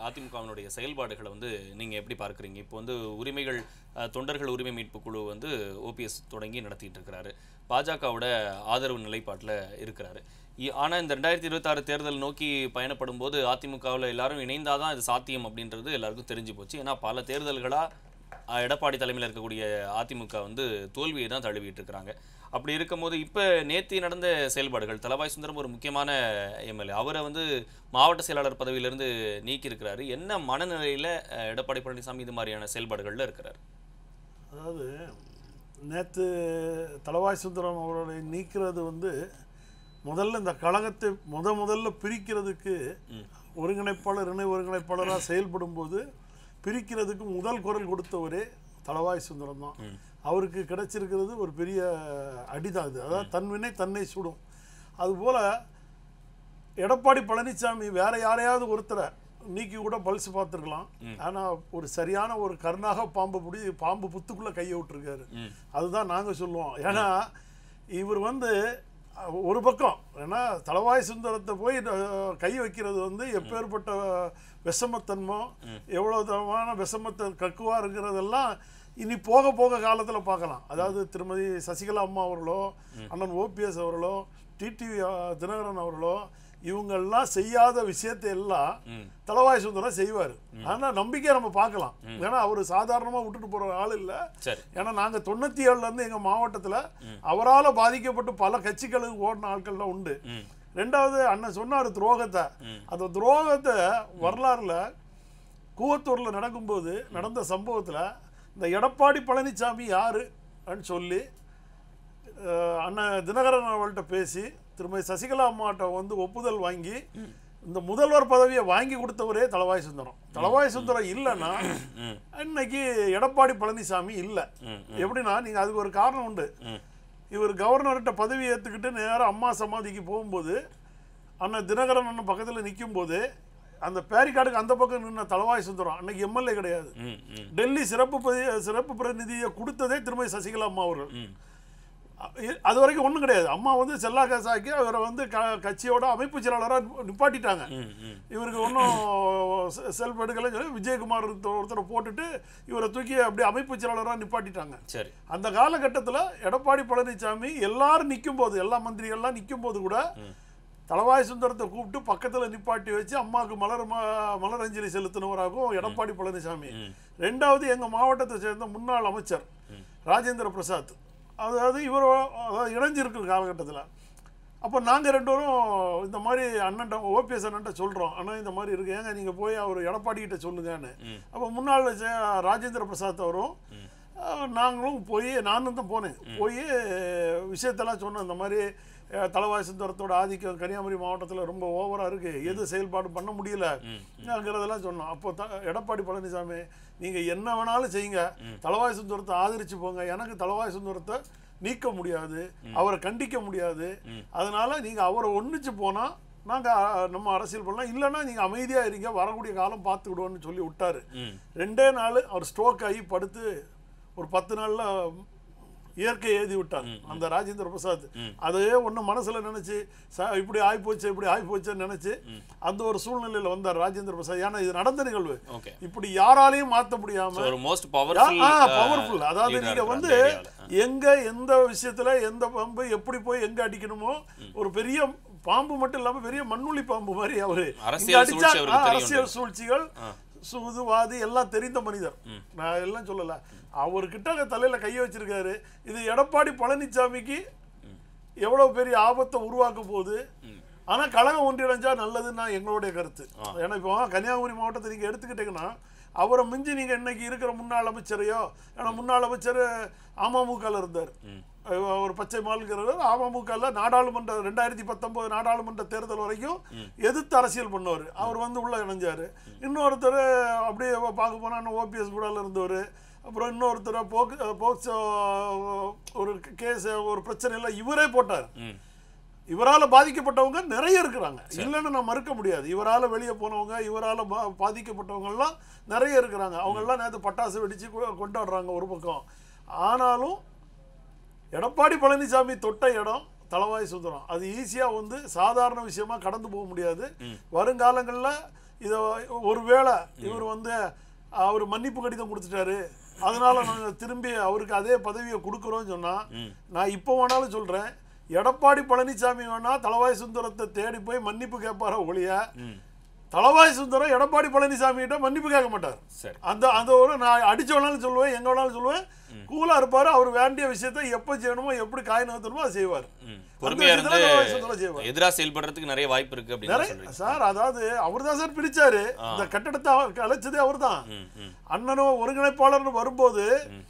அதிமுகவினுடைய செயல்பாடுகளை வந்து நீங்க எப்படி பார்க்குறீங்க இப்போ வந்து உரிமைகள் அஹ், தொண்டர்கள் உரிமை மீட்பு குழு வந்து ஓபிஎஸ் தொடங்கி நடத்திட்டு இருக்கிறாரு பாஜகவோட ஆதரவு நிலைப்பாட்டில் இருக்கிறாரு இ- ஆனா இந்த ரெண்டாயிரத்தி இருபத்தாறு தேர்தல் நோக்கி பயணப்படும் போது அதிமுகவில் எல்லாரும் இணைந்தாதான் இது சாத்தியம் அப்படின்றது எல்லாருக்கும் தெரிஞ்சு போச்சு ஏன்னா பல தேர்தல்களா அஹ், எடப்பாடி தலைமையில் இருக்கக்கூடிய அதிமுக வந்து தோல்வியை தான் தழுவிட்டு இருக்கிறாங்க அப்படி இருக்கும்போது இப்போ நேத்தி நடந்த செயல்பாடுகள் தலவாய் சுந்தரம் ஒரு முக்கியமான எம்எல்ஏ அவரை வந்து மாவட்ட செயலாளர் பதவியிலிருந்து நீக்கி இருக்கிறாரு என்ன மனநிலையில அஹ், எடப்பாடி பழனிசாமி இது மாதிரியான செயல்பாடுகள்ல இருக்கிறார் அதாவது நேற்று தலவாய் சுந்தரம் அவர்களை நீக்கிறது வந்து முதல்ல இந்த கழகத்தை முத முதல்ல பிரிக்கிறதுக்கு ஒருங்கிணைப்பாளர் இணை ஒருங்கிணைப்பாளராக செயல்படும் போது பிரிக்கிறதுக்கு முதல் குரல் கொடுத்தவரே தலவாய் சுந்தரம் தான் அவருக்கு கிடைச்சிருக்கிறது ஒரு பெரிய அடிதான் இது அதாவது தன்வினை தன்னை சுடும் அதுபோல் எடப்பாடி பழனிசாமி வேற யாரையாவது ஒருத்தரை நீக்கி கூட பல்ஸ் பார்த்துருக்கலாம் ஆனா ஒரு சரியான ஒரு கருணாக பாம்பு பிடி பாம்பு புத்துக்குள்ள கையை விட்டுருக்காரு அதுதான் நாங்க சொல்லுவோம் ஏன்னா இவர் வந்து அஹ், ஒரு பக்கம் ஏன்னா தலவாய் சுந்தரத்தை போய் அஹ், கை வைக்கிறது வந்து எப்பேற்பட்ட விஷமத்தன்மோ எவ்வளவு தரமான விஷமத்தை கக்குவா இருக்கிறதெல்லாம் இனி போக போக காலத்துல பார்க்கலாம் அதாவது திருமதி சசிகலா அம்மா அவர்களோ அண்ணன் ஓபிஎஸ் அவர்களோ டிடிவி தினகரன் அவர்களோ இவங்கெல்லாம் செய்யாத விஷயத்தை எல்லாம் தலவாய் சுந்தரம் செய்வார் ஆனா நம்பிக்கையை நம்ம பார்க்கலாம் ஏன்னா அவர் சாதாரணமா விட்டுட்டு போற ஆள் இல்ல சரி ஏன்னா நாங்க தொண்ணூத்தி ஏழுல இருந்து எங்க மாவட்டத்துல அவரால பாதிக்கப்பட்டு பல கட்சிகளுக்கு ஓடின ஆட்கள்லாம் உண்டு ம் ரெண்டாவது அண்ணன் சொன்னார் துரோகத்தை அந்த துரோகத்தை வரலாறுல கூவத்தூர்ல நடக்கும்போது நடந்த சம்பவத்துல இந்த எடப்பாடி பழனிசாமி யாரு ன்னு சொல்லி அஹ், அண்ணன் தினகரன் அவர்கள்ட்ட பேசி திருமதி சசிகலா அம்மாட்ட வந்து ஒப்புதல் வாங்கி இந்த முதல்வர் பதவியை வாங்கி கொடுத்தவரே தலவாய் சுந்தரம் தலவாய் சுந்தரம் இல்லைன்னா ம் இன்னைக்கு எடப்பாடி பழனிசாமி இல்லை ம் எப்படின்னா நீங்க அதுக்கு ஒரு காரணம் உண்டு ம் இவர் கவர்னர்கிட்ட பதவி ஏற்றுக்கிட்டு நேராக அம்மா சமாதிக்கு போகும்போது அண்ணன் தினகரன் அண்ணன் பக்கத்தில் நிற்கும் போது அந்த பேரிக்காடுக்கு அந்த பக்கம் நின்ன தலவாய் சுந்தரம் அன்னைக்கு எம்எல்ஏ கிடையாது ம் ம் டெல்லி சிறப்பு பிரதி- சிறப்பு பிரதிநிதியை கொடுத்ததே திருமதி சசிகலா அம்மா அவர்கள் ம் அ- இ- அது வரைக்கும் ஒன்றும் கிடையாது அம்மா வந்து செல்லா காசாக்கி அவரை வந்து க கட்சியோட அமைப்பு செயலாளராக நிப்பாட்டிட்டாங்க ம் ம் இவருக்கு ஒன்றும் செல்ஃப் எடுக்கலைன்னு சொல்லி விஜயகுமார் ஒருத்தர் ஒருத்தரை போட்டுட்டு இவரை தூக்கி அப்படியே அமைப்பு செயலாளராக நிப்பாட்டிட்டாங்க சரி அந்த காலகட்டத்தில் எடப்பாடி பழனிசாமி எல்லாரும் நிற்கும் போது எல்லா மந்திரிகள்லாம் நிற்கும் போது கூட தலவாய் சுந்தரத்தை கூப்பிட்டு பக்கத்தில் நிப்பாட்டி வச்சு அம்மாவுக்கு மலர் ம- மலர் அஞ்சலி செலுத்தினவராகவும் எடப்பாடி பழனிசாமி ரெண்டாவது எங்கள் மாவட்டத்தை சேர்ந்த முன்னாள் அமைச்சர் ராஜேந்திர பிரசாத் அதாவது இவர் அதாவது இணைஞ்சிருக்கு காலகட்டத்தில் அப்போ நாங்கள் ரெண்டு பேரும் இந்த மாதிரி அண்ணன்ட்ட ஓபிஎஸ் அண்ணன்ட்ட சொல்கிறோம் அண்ணா இந்த மாதிரி இருக்கு ஏங்க நீங்கள் போய் அவர் எடப்பாடி கிட்ட சொல்லுங்கன்னு அப்போ முன்னாள் சே- ராஜேந்திர பிரசாத் அவரும் அஹ், நாங்களும் போய் நானும் தான் போனேன் போய் விஷயத்தெல்லாம் சொன்னோம் இந்த மாதிரி அஹ், தலவாய் சுந்தரத்தோட ஆதிக்கம் கன்னியாகுமரி மாவட்டத்தில் ரொம்ப ஓவராக இருக்குது எது செயல்பாடு பண்ண முடியலங்கிறதெல்லாம் சொன்னோம் அப்போ த எடப்பாடி பழனிசாமி நீங்கள் என்ன வேணாலும் செய்யுங்க தலவாய் சுந்தரத்தை ஆதரிச்சு போங்க எனக்கு தலவாய் சுந்தரத்தை நீக்க முடியாது அவரை கண்டிக்க முடியாது அதனால நீங்க அவரை ஒன்றிச்சு போனா நாங்க அஹ், நம்ம அரசியல் பண்ணலாம் இல்லைன்னா நீங்க அமைதியா இருங்க வரக்கூடிய காலம் பார்த்துக்கிடுவோன்னு சொல்லி விட்டாரு ம் ரெண்டே நாள் அவர் ஸ்ட்ரோக் ஆகி படுத்து ஒரு பத்து நாள்ல இயற்கை எழுதி விட்டார் அந்த ராஜேந்திர பிரசாத் அதே ஒண்ணு மனசுல நினைச்சு ச- இப்படி ஆயிப்போச்சு இப்படி ஆயிப்போச்சுன்னு நினைச்சு அந்த ஒரு சூழ்நிலையில வந்தார் ராஜேந்திர பிரசாத் ஏன்னா இது நடந்த நிகழ்வு ஓகே இப்படி யாராலையும் மாத்த முடியாம ஒரு மோஸ்ட் பவர்ஃபுல் பவர்ஃபுல் அதாவது நீங்க வந்து எங்க எந்த விஷயத்துல எந்த பாம்பு எப்படி போய் எங்க அடிக்கணுமோ ஒரு பெரிய பாம்பு மட்டும் இல்லாம பெரிய மண்ணுளி பாம்பு மாதிரி அவரு அரசியல் இங்க அடிச்சா- சூழ்ச்சி அவருக்கு ஆ, தெரியும். அரசியல் சூழ்ச்சிகள் சூதுவாதி எல்லாம் தெரிந்த மனிதர் நான் எல்லாம் சொல்லல அவர்கிட்ட தலையில கைய வச்சிருக்காரு இது எடப்பாடி பழனிசாமிக்கு எவ்வளவு பெரிய ஆபத்தை உருவாக்க போகுது ஆனா கழகம் ஒன்றிணைஞ்சா நல்லதுன்னா எங்களுடைய கருத்து ஏன்னா இப்போ கன்னியாகுமரி மாவட்டத்தை நீங்க எடுத்துக்கிட்டீங்கன்னா அவரை மிஞ்சி நீங்க இன்னைக்கு இருக்கிற முன்னாள் அமைச்சரையோ ஏன்னா முன்னாள் அமைச்சர் அமமுகல இருந்தார் அஹ் ஒரு பச்சை மாலுங்கிறவர் அமமுகல நாடாளுமன்ற ரெண்டாயிரத்தி பத்தொன்பது நாடாளுமன்ற தேர்தல் வரைக்கும் எதிர்த்து அரசியல் பண்ணவர் அவர் வந்து உள்ள இணைஞ்சாரு இன்னொருத்தர் அப்படியே பார்க்க போனா ஓபிஎஸ் கூட இருந்தவர் அப்புறம் இன்னொருத்தர் போக்கு போக்சோ ஒரு கேஸ் ஒரு பிரச்சனை இல்லை இவரே போட்டார் ம் இவரால பாதிக்கப்பட்டவங்க நிறைய இருக்கிறாங்க இல்லைன்னு நான் மறுக்க முடியாது இவரால வெளியே போனவங்க இவரால பா- பாதிக்கப்பட்டவங்க எல்லாம் நிறைய இருக்கிறாங்க அவங்க எல்லாம் நேற்று பட்டாசு வெடிச்சு கொ- கொண்டாடுறாங்க ஒரு பக்கம் ஆனாலும் எடப்பாடி பழனிசாமி தொட்ட இடம் தலவாய் சுந்தரம் அது ஈஸியா வந்து சாதாரண விஷயமா கடந்து போக முடியாது வருங்காலங்களில் இதை ஒருவேளை இவர் வந்து அவர் மன்னிப்பு கடிதம் கொடுத்துட்டாரு அதனால நாங்கள் திரும்பி அவருக்கு அதே பதவியை கொடுக்குறோம்னு சொன்னா நான் இப்போ வேணாலும் சொல்றேன் எடப்பாடி பழனிசாமி வேணா தளவாய் சுந்தரத்தை தேடி போய் மன்னிப்பு கேட்பாரா ஒழிய தளவாய் சுந்தரம் எடப்பாடி பழனிசாமி கிட்ட மன்னிப்பு கேட்க மாட்டார் சரி அந்த அந்த ஒரு நான் அடிச்ச வேணாலும் சொல்லுவேன் எங்க வேணாலும் சொல்லுவேன் கூலா இருப்பாரு அவர் வேண்டிய விஷயத்தை எப்ப செய்யணுமோ எப்படி காய் நகர்த்தணுமோ அதை செய்வார் ம். அந்த பொறுமையா விஷயத்துல இருந்து தளவாய் சுந்தரம் செய்வார் எதிரா செயல்படுறதுக்கு நிறைய வாய்ப்பு இருக்கு அப்படின்னு நிறைய சொல்றீங்க சார் அதாவது அவர் தான் சார் பிரிச்சாரு இந்த கட்டடத்தை அவர் அழைச்சதே அவர் தான் ம், ம். அண்ணனும் ஒருங்கிணைப்பாளர்னு வரும்போது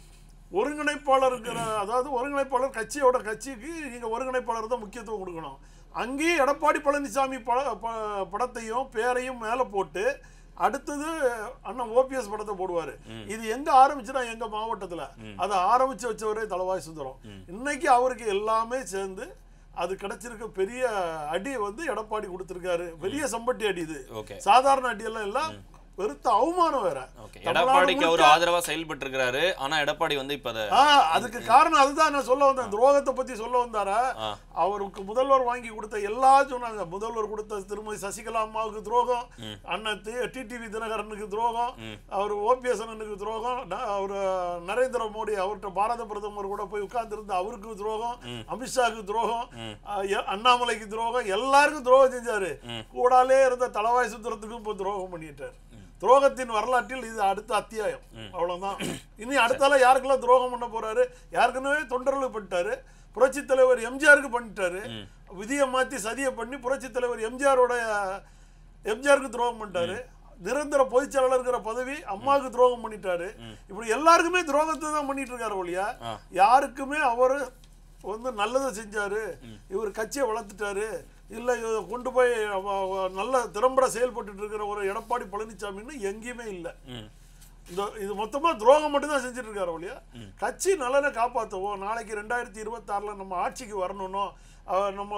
ஒருங்கிணைப்பாளருங்கிற அதாவது ஒருங்கிணைப்பாளர் கட்சியோட கட்சிக்கு நீங்க ஒருங்கிணைப்பாளர் தான் முக்கியத்துவம் கொடுக்கணும் அங்கேயும் எடப்பாடி பழனிசாமி பட ப- படத்தையும் பேரையும் மேலே போட்டு அடுத்தது அண்ணன் ஓபிஎஸ் படத்தை போடுவாரு இது எங்க ஆரம்பிச்சுன்னா எங்க மாவட்டத்துல அதை ஆரம்பிச்சு வச்சவரே தலவாய் சுந்தரம் இன்னைக்கு அவருக்கு எல்லாமே சேர்ந்து அது கிடைச்சிருக்க பெரிய அடி வந்து எடப்பாடி கொடுத்திருக்காரு பெரிய சம்பட்டி அடி இது ஓகே சாதாரண அடி எல்லாம் இல்ல பெருத்த அவமானம் வேற ஓகே தமிழ்நாடு எடப்பாடிக்கு அவர் முழுக்க- ஆதரவா செயல்பட்டு இருக்கிறாரு ஆனா எடப்பாடி வந்து இப்ப அதை ஆ, அதுக்கு காரணம் அதுதான் நான் சொல்ல வந்தேன் துரோகத்தை பத்தி சொல்ல வந்தாரா ஆ. அவருக்கு முதல்வர் வாங்கி கொடுத்த எல்லா சொன்னாங்க முதல்வர் கொடுத்த திருமதி சசிகலா அம்மாவுக்கு துரோகம் அண்ணன் டிடிவி தினகரனுக்கு துரோகம் அவர் ஓபிஎஸ் அண்ணனுக்கு துரோகம் ந- அவர் நரேந்திர மோடி அவர்கிட்ட பாரத பிரதமர் கூட போய் உட்கார்ந்திருந்த அவருக்கு துரோகம் அமித்ஷாவுக்கு துரோகம் ஆ, எ- அண்ணாமலைக்கு துரோகம் எல்லாருக்கும் துரோகம் செஞ்சாரு கூடாலே இருந்த தலவாய் சுந்தரத்துக்கும் இப்போ துரோகம் பண்ணிட்டார் துரோகத்தின் வரலாற்றில் இது அடுத்த அத்தியாயம் அவ்வளவுதான் இனி அடுத்தால யாருக்கெல்லாம் துரோகம் பண்ண போறாரு யாருக்குன்னே தொண்டர்களுக்கு பண்ணிட்டாரு புரட்சி தலைவர் எம்ஜிஆருக்கு பண்ணிட்டாரு விதியை மாத்தி சதியை பண்ணி புரட்சி தலைவர் எம்ஜிஆரோட எம்ஜிஆருக்கு துரோகம் பண்ணிட்டாரு நிரந்தர பொதுச் செயலாளர்ங்கிற பதவி அம்மாவுக்கு துரோகம் பண்ணிட்டாரு இப்படி எல்லாருக்குமே துரோகத்தை தான் பண்ணிட்டு இருக்காரு ஒழியா யாருக்குமே அவர் வந்து நல்லதை செஞ்சாரு இவர் கட்சியை வளர்த்துட்டாரு இல்ல இதை கொண்டு போய் அவ- அவ நல்ல திறம்பட செயல்பட்டு இருக்கிற ஒரு எடப்பாடி பழனிசாமின்னு எங்கேயுமே இல்லை ம். இந்த இது மொத்தமா துரோகம் மட்டும் தான் செஞ்சுட்டு இருக்காரு ஒழியா கட்சி நலனை காப்பாற்றவோ நாளைக்கு ரெண்டாயிரத்தி இருபத்தாறுல நம்ம ஆட்சிக்கு வரணும்னோ அஹ் நம்ம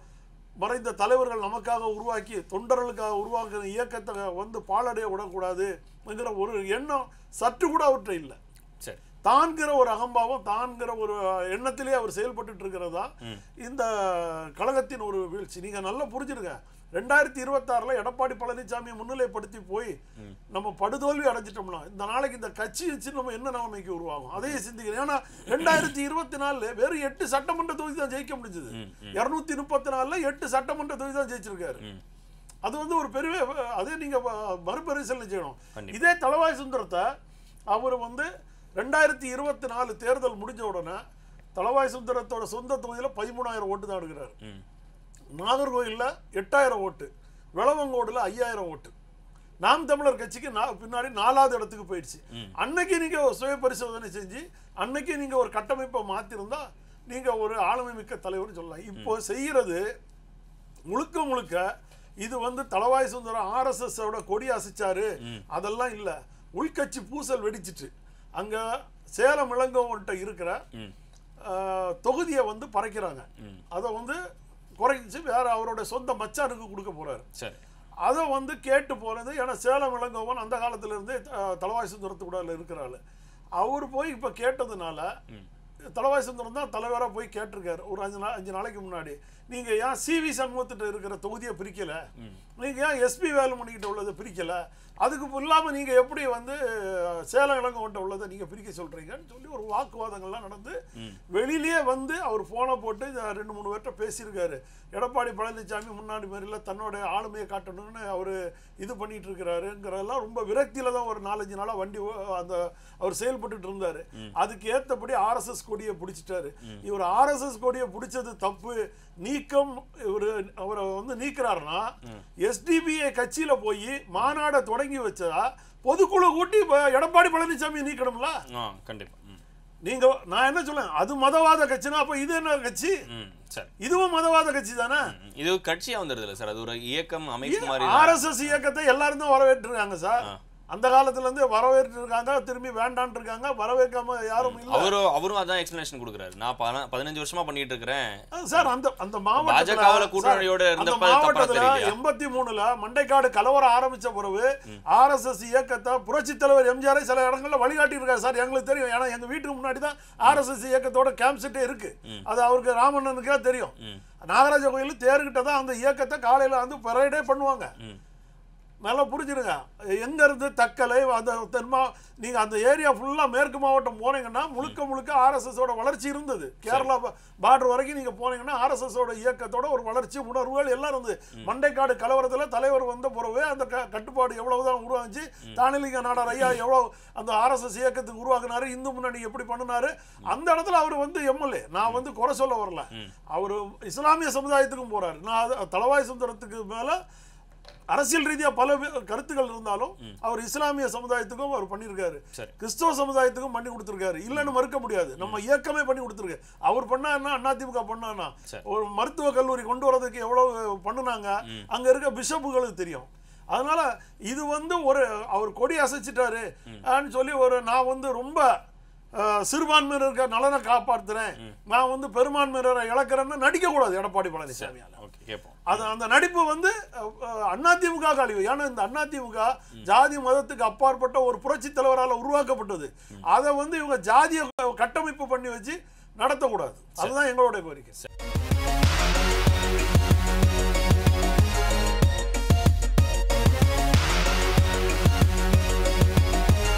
மறைந்த தலைவர்கள் நமக்காக உருவாக்கி தொண்டர்களுக்காக உருவாக்குற இயக்கத்தை வந்து பாலடைய விடக்கூடாதுங்கிற ஒரு எண்ணம் சற்று கூட அவர்கிட்ட இல்லை சரி தான்கிற ஒரு அகம்பாவம் தான்கிற ஒரு எண்ணத்திலே அவர் செயல்பட்டுட்டு இருக்கிறதா இந்த கழகத்தின் ஒரு வீழ்ச்சி நீங்க நல்லா புரிஞ்சிருங்க ரெண்டாயிரத்தி இருபத்தாறுல எடப்பாடி பழனிசாமியை முன்னிலைப்படுத்தி போய் நம்ம படுதோல்வி அடைஞ்சிட்டோம்னா இந்த நாளைக்கு இந்த கட்சி வச்சு நம்ம என்ன நிலைமைக்கு உருவாகும் அதையே சிந்திக்கிறேன் ஏன்னா ரெண்டாயிரத்தி இருபத்தி நாலுல வெறும் எட்டு சட்டமன்ற தொகுதி தான் ஜெயிக்க முடிஞ்சது இருநூத்தி முப்பத்தி நாலுல எட்டு சட்டமன்ற தொகுதி தான் ஜெயிச்சிருக்காரு அது வந்து ஒரு பெரிய அதே நீங்க ம- மறுபரிசீலனை செய்யணும் கண்டிப்பா. இதே தலவாய் சுந்தரத்தை அவர் வந்து ரெண்டாயிரத்தி இருபத்தி நாலு தேர்தல் முடிஞ்ச உடனே தலவாய் சுந்தரத்தோட சொந்த தொகுதியில பதிமூணாயிரம் ஓட்டு தான் எடுக்கிறாரு ம் நாகர்கோயில்ல எட்டாயிரம் ஓட்டு விளவங்கோடுல ஐயாயிரம் ஓட்டு நாம் தமிழர் கட்சிக்கு நா- பின்னாடி நாலாவது இடத்துக்கு போயிடுச்சு அன்னைக்கு நீங்க ஒரு சுய பரிசோதனை செஞ்சு அன்னைக்கு நீங்க ஒரு கட்டமைப்பை மாத்திருந்தா நீங்க ஒரு ஆளுமை மிக்க தலைவர்னு சொல்லலாம் இப்போ செய்யறது முழுக்க முழுக்க இது வந்து தலவாய் சுந்தரம் ஆர்எஸ்எஸ் ஓட கொடி அசைச்சாரு அதெல்லாம் இல்ல உள்கட்சி பூசல் வெடிச்சிட்டு அங்க சேலம் இளங்கோவன்ட்ட இருக்கிற ம் ஆஹ், தொகுதியை வந்து பறைக்கிறாங்க அதை வந்து குறைச்சு வேற அவரோட சொந்த மச்சானுக்கு கொடுக்க போறாரு சரி அதை வந்து கேட்டு போறது ஏன்னா சேலம் இளங்கோவன் அந்த காலத்துல இருந்தே அஹ், தலவாய் சுந்தரத்து கூட இருக்கிறாள் அவர் போய் இப்ப கேட்டதுனால தலவாய் சுந்தரம் தான் தலைவரா போய் கேட்டிருக்காரு ஒரு அஞ்சு நாள் அஞ்சு நாளைக்கு முன்னாடி நீங்க ஏன் சிவி சண்முகத்திட்ட இருக்கிற தொகுதியை பிரிக்கல நீங்க ஏன் எஸ்பி வேலுமணிக்கிட்ட உள்ளதை பிரிக்கல அதுக்கு இல்லாம நீங்க எப்படி வந்து அஹ், சேலம் இளங்கோவன்ட்ட உள்ளதை நீங்க பிரிக்க சொல்றீங்கன்னு சொல்லி ஒரு வாக்குவாதங்கள்லாம் நடந்து வெளியிலேயே வந்து அவர் போனை போட்டு இத ரெண்டு மூணு பேர்கிட்ட பேசியிருக்காரு எடப்பாடி பழனிசாமி முன்னாடி மாதிரில தன்னோட ஆளுமையை காட்டணும்னு அவர் இது பண்ணிட்டு இருக்கிறாருங்கிறதெல்லாம் ரொம்ப விரக்தியில தான் ஒரு நாலஞ்சு நாளா வண்டி ஓ- அந்த அவர் செயல்பட்டுட்டு இருந்தாரு அதுக்கு ஏத்தபடி ஆர்எஸ்எஸ் கொடியை பிடிச்சிட்டாரு இவர் ஆர்எஸ்எஸ் கொடியை பிடிச்சது தப்பு நீக்கம் இவர் அவரை வந்து நீக்கிறாருன்னா எஸ்டிபிஐ கட்சியில போய் மாநாடை தொடங்கி வச்சா பொதுக்குழு கூட்டி இப்ப எடப்பாடி பழனிசாமி நீக்கணும்ல ஆ கண்டிப்பா ம் நீங்க நான் என்ன சொல்லேன் அது மதவாத கட்சினா அப்ப இது என்ன கட்சி ம் சரி இதுவும் மதவாத கட்சி தானே ம். இது கட்சியா வந்துருது இல்ல சார் அது ஒரு இயக்கம் அமைப்பு மாதிரி தான். ஆர்எஸ்எஸ் இயக்கத்தை எல்லாரும் தான் வரவேற்றிருக்காங்க சார் அந்த காலத்துல இருந்து வரவேற்று இருக்காங்க திரும்பி வேண்டான் இருக்காங்க வரவேற்காம யாரும் இல்ல அவரும் அவரும் அதான் எக்ஸ்பிளனேஷன் கொடுக்குறாரு நான் பல- பதினஞ்சு வருஷமா பண்ணிட்டு இருக்கிறேன் அஹ் சார் அந்த அந்த பாஜகவுல மாவட்டத்துல கூட்டணியோட சார், அந்த இருந்தப்ப அது தப்பா மாவட்டத்துல தெரியலையா? எண்பத்தி மூணுல மண்டைக்காடு கலவரம் ஆரம்பிச்ச பிறகு ஆர்எஸ்எஸ் இயக்கத்தை புரட்சி தலைவர் எம்ஜிஆர் சில இடங்கள்ல வழிகாட்டி இருக்காரு சார் எங்களுக்கு தெரியும் ஏன்னா எங்க வீட்டுக்கு முன்னாடி தான் ஆர்எஸ்எஸ் இயக்கத்தோட கேம்ப் செட்டே இருக்கு அது அவருக்கு ராமண்ணனுக்கே தெரியும் நாகராஜ கோயில் தேர்கிட்ட தான் அந்த இயக்கத்தை காலையில வந்து பரேடே பண்ணுவாங்க ம் நல்லா புரிஞ்சிருங்க எங்க இருந்து தக்கலை அந்த தென்மா நீங்க அந்த ஏரியா ஃபுல்லா மேற்கு மாவட்டம் போனீங்கன்னா முழுக்க முழுக்க RSS ஓட வளர்ச்சி இருந்தது கேரளா பார்டர் வரைக்கும் நீங்க போனீங்கன்னா RSS ஓட இயக்கத்தோட ஒரு வளர்ச்சி உணர்வுகள் எல்லாம் இருந்தது மண்டைக்காடு கலவரத்துல தலைவர் வந்த பிறகு அந்த க- கட்டுப்பாடு எவ்வளவுதான் உருவாச்சு தானிலிங்க நாடார் ஐயா எவ்வளவு அந்த ஆர்எஸ்எஸ் இயக்கத்துக்கு உருவாக்குனாரு இந்து முன்னணி எப்படி பண்ணினாரு அந்த இடத்துல அவர் வந்து எம்எல்ஏ நான் வந்து குறை சொல்ல வரல அவர் இஸ்லாமிய சமுதாயத்துக்கும் போறாரு நான் அது தலவாய் சுந்தரத்துக்கு மேல அரசியல் ரீதியா பல வி- கருத்துக்கள் இருந்தாலும் அவர் இஸ்லாமிய சமுதாயத்துக்கும் அவர் பண்ணியிருக்காரு சரி. கிறிஸ்தவ சமுதாயத்துக்கும் பண்ணி கொடுத்துருக்காரு இல்லைன்னு மறுக்க முடியாது நம்ம இயக்கமே பண்ணி கொடுத்துருக்கு அவர் பண்ணாருன்னா அதிமுக பண்ணானா சரி. ஒரு மருத்துவ கல்லூரி கொண்டு வரதுக்கு எவ்வளவு பண்ணுனாங்க அங்க இருக்க பிஷப்புகளுக்கு தெரியும் அதனால இது வந்து ஒரு அவர் கொடி அசைச்சிட்டாரு ஆன்னு சொல்லி ஒரு நான் வந்து ரொம்ப அஹ், சிறுபான்மையினருக்கு நலனை காப்பாத்துறேன் நான் வந்து பெரும்பான்மையினரை இழக்கிறேன்னு நடிக்க கூடாது எடப்பாடி பழனிசாமியால ஓகே கேட்போம் அது அந்த நடிப்பு வந்து அதிமுக அழிவு ஏன்னா இந்த அதிமுக ஜாதி மதத்துக்கு அப்பாற்பட்ட ஒரு புரட்சி தலைவரால் உருவாக்கப்பட்டது அதை வந்து இவங்க ஜாதிய கட்டமைப்பு பண்ணி வச்சு நடத்தக்கூடாது அதுதான் எங்களுடைய கோரிக்கை